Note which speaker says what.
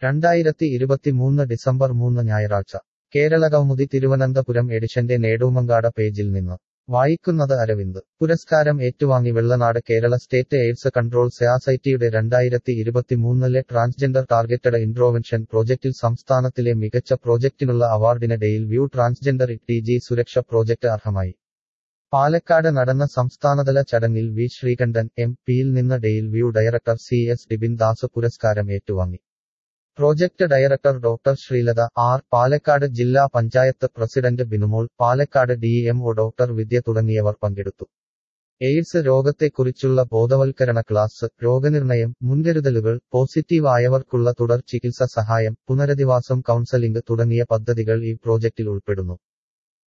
Speaker 1: രണ്ടായിരത്തി ഇരുപത്തിമൂന്ന് ഡിസംബർ മൂന്ന് ഞായറാഴ്ച കേരളകൗമുദി തിരുവനന്തപുരം എഡിഷന്റെ നേടൂമങ്കാട പേജിൽ നിന്ന് വായിക്കുന്നത് അരവിന്ദ് പുരസ്കാരം ഏറ്റുവാങ്ങി Vellanad Kerala state AIDS control സൊസൈറ്റിയുടെ രണ്ടായിരത്തി ഇരുപത്തിമൂന്നിലെ ട്രാൻസ്ജെൻഡർ ടാർഗറ്റഡ് ഇൻട്രോവെൻഷൻ പ്രോജക്റ്റിൽ സംസ്ഥാനത്തിലെ മികച്ച പ്രോജക്റ്റിനുള്ള അവാർഡിന് Dale View transgender T G Suraksha project അർഹമായി പാലക്കാട് നടന്ന സംസ്ഥാനതല ചടങ്ങിൽ വി ശ്രീകണ്ഠൻ എം പിയിൽ നിന്ന് Dale View director C S Dibin Das പുരസ്കാരം ഏറ്റുവാങ്ങി project director doctor Sreelatha R Palakkad ജില്ലാ panchayat president Binumol Palakkad D M O doctor Vidya തുടങ്ങിയവർ പങ്കെടുത്തു എയ്ഡ്സ് രോഗത്തെക്കുറിച്ചുള്ള ബോധവൽക്കരണ ക്ലാസ് രോഗനിർണയം മുൻകരുതലുകൾ പോസിറ്റീവ് ആയവർക്കുള്ള തുടർ ചികിത്സ സഹായം പുനരധിവാസം കൗൺസലിംഗ് തുടങ്ങിയ പദ്ധതികൾ ഈ പ്രോജക്റ്റിൽ ഉൾപ്പെടുന്നു